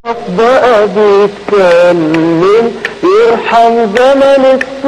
بقى بيتكلم يرحم زمن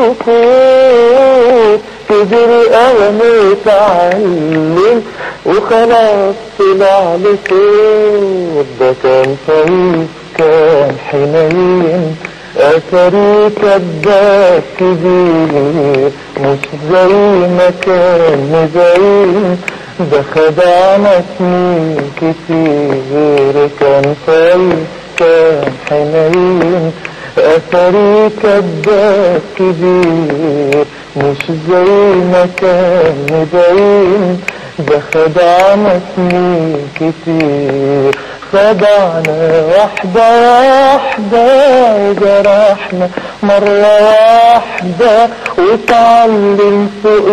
السكوت كبر قوم يتعلم وخلاص طلع لفوق ده كان طيب كان حنين أثري كذاب كبير مش زي ما كان مزين ده خدعنا سنين كتير كان طيب كان حنين أثري كذاب كبير مش زي ما كان مبين ده خدعنا سنين كتير خدعنا واحدة واحدة وجرحنا مرة واحدة وتعلم فوق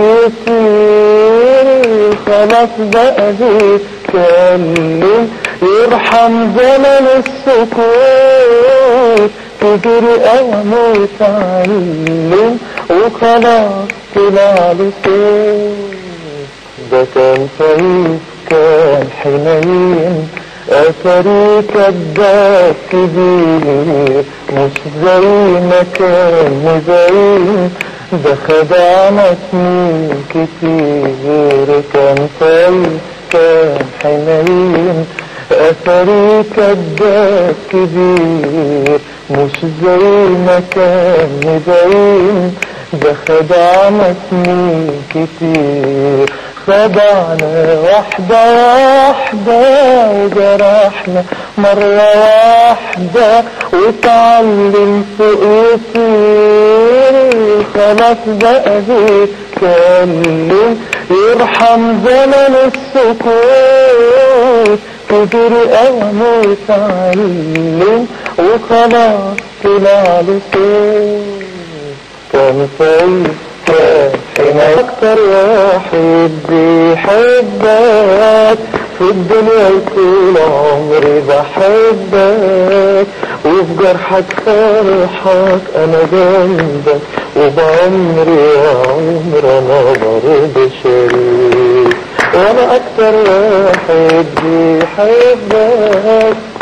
يطير خلاص بقى بيتكلم يرحم زمن السكوت كبر قوم وتعلم وخلاص طلع لفوق ده كان طيب كان حنين أثري كذاب كبير مش زي ما كان مزين ده خدعنا سنين كتير كان طيب كان حنين أثري كذاب كبير مش زي ما كان مبين ده خدعنا سنين كتير خدعنا واحدة واحدة وجرحنا مرة واحدة وتعلم فوق يطير خلاص بقى بيتكلم يرحم زمن السكوت كبر قوم وتعلم وخلاص طلع لفوق كان طيب كان حين اكتر واحد بيحبك في الدنيا طول عمري بحبك وفي جرحك فرحك انا جنبك وبعمري يا عمر انا برضه شريك وانا اكتر واحد بيحبك